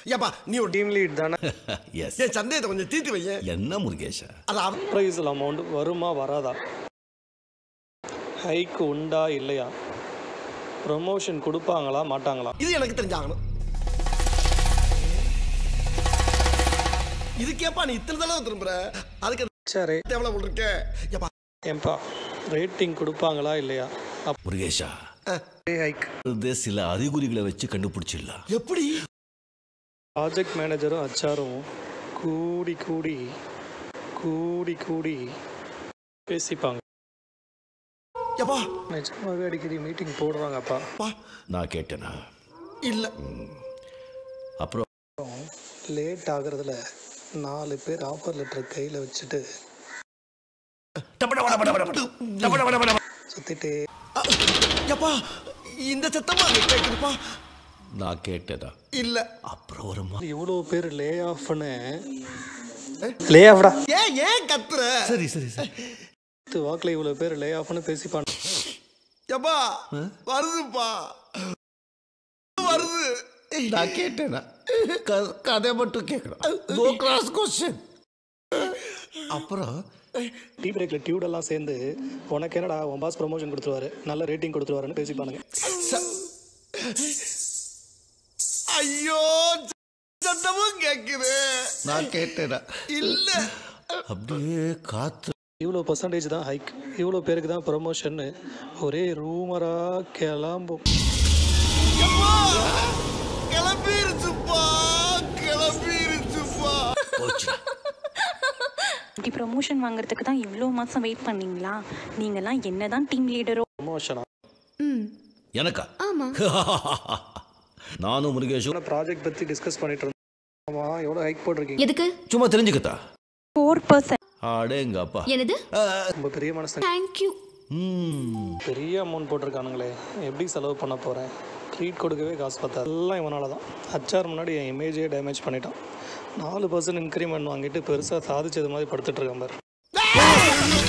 ஏப்பா நீ ஒரு டீம் லீட் தானே எஸ் என் சந்தேகத்தை கொஞ்சம் தீர்த்து வையேன் என்ன முருகேஷா அது அவன் ப்ரைஸில் அமௌண்ட் வருமா வராதா ஹைக்கு உண்டா இல்லையா ப்ரொமோஷன் கொடுப்பாங்களா மாட்டாங்களா இது எனக்கு தெரிஞ்சாகணும் இதுக்கேப்பா நீ இத்தனை தடவை திரும்புற அதுக்கு சரி எவ்வளவு போட்டிருக்க ஏப்பா ஏன்பா ரேட்டிங் கொடுப்பாங்களா இல்லையா முருகேஷா அப்படியே ஹைக் இது சில அறிகுறிகளை வச்சு கண்டுபிடிச்சிடலாம் எப்படி ப்ராஜெக்ட் மேனேஜரும் ஹச்ஆரும் கூடி கூடி கூடி கூடி பேசிப்பாங்க ஏப்பா நிஜமாவே அடிக்கடி மீட்டிங் போடுறாங்கப்பா பா நான் கேட்டேனா இல்ல அப்புறம் லேட் ஆகுறதுல நாலு பேர் ஆஃபர் லெட்டர் கையில் வச்சுட்டு சுத்திட்டே அ, ஏப்பா இந்த சத்தமா அங்க கேக்குதுப்பா நான் கேட்டேனா இல்ல அப்புறம் ஒரு மா- இவ்வளோ பேர் லே ஆஃப்னு லே ஆஃப்டா ஏன் ஏன் கத்துற சரி சரி சரி வாக்கில் இவ்வளோ பேர் லே ஆஃப்னு பேசிப்பாங்க ஏப்பா வருதுப்பா வருது நான் கேட்டேனா க- கதை மட்டும் கேட்கணும் நோ கிராஸ் கொஸ்டின் அப்புறம் டீ பிரேக்கில் டியூடெல்லாம் சேர்ந்து உனக்கு என்னடா உன் பாஸ் ப்ரொமோஷன் கொடுத்துருவாரு நல்ல ரேட்டிங் கொடுத்துருவாருன்னு பேசிப்பானுங்க ஐயோ சத்தமும் கேக்குது நான் கேட்டேனா இல்ல அப்படியே காத்து இவ்வளோ பர்சன்டேஜ் தான் ஹைக் இவ்வளோ பேருக்கு தான் ப்ரொமோஷன்னு ஒரே ரூமராக கிளம்பும் ஏப்பா கிளம்பிருச்சுப்பா கிளம்பிருச்சுப்பா போச்சு இப்படி ப்ரொமோஷன் வாங்குறதுக்கு தான் இவ்வளோ மாதம் வெயிட் பண்ணீங்களா நீங்கள்லாம் என்னதான் டீம் லீடரோ ப்ரொமோஷனா எனக்கா நானும் முருகேஷும் ப்ராஜெக்ட் பற்றி டிஸ்கஸ் பண்ணிட்டு இருந்தோம் ஆமாம் எவ்வளோ ஹைக் போட்டிருக்கீங்க எதுக்கு சும்மா தெரிஞ்சுக்கத்தா ஃபோர் பர்சன்ட் அடேங்க அப்பா என்னது ரொம்ப பெரிய மனசு தேங்க்யூ ம் பெரிய அமௌண்ட் போட்டிருக்கானுங்களே எப்படி செலவு பண்ண போகிறேன் ட்ரீட் கொடுக்கவே காசு பார்த்தா எல்லாம் இவனால தான் ஹச்ஆர் முன்னாடி என் இமேஜே டேமேஜ் பண்ணிட்டான் நாலு பர்சன்ட் இன்க்ரிமெண்ட் வாங்கிட்டு பெருசாக சாதிச்சது மாதிரி படுத்துட்டு இருக்கான் பாரு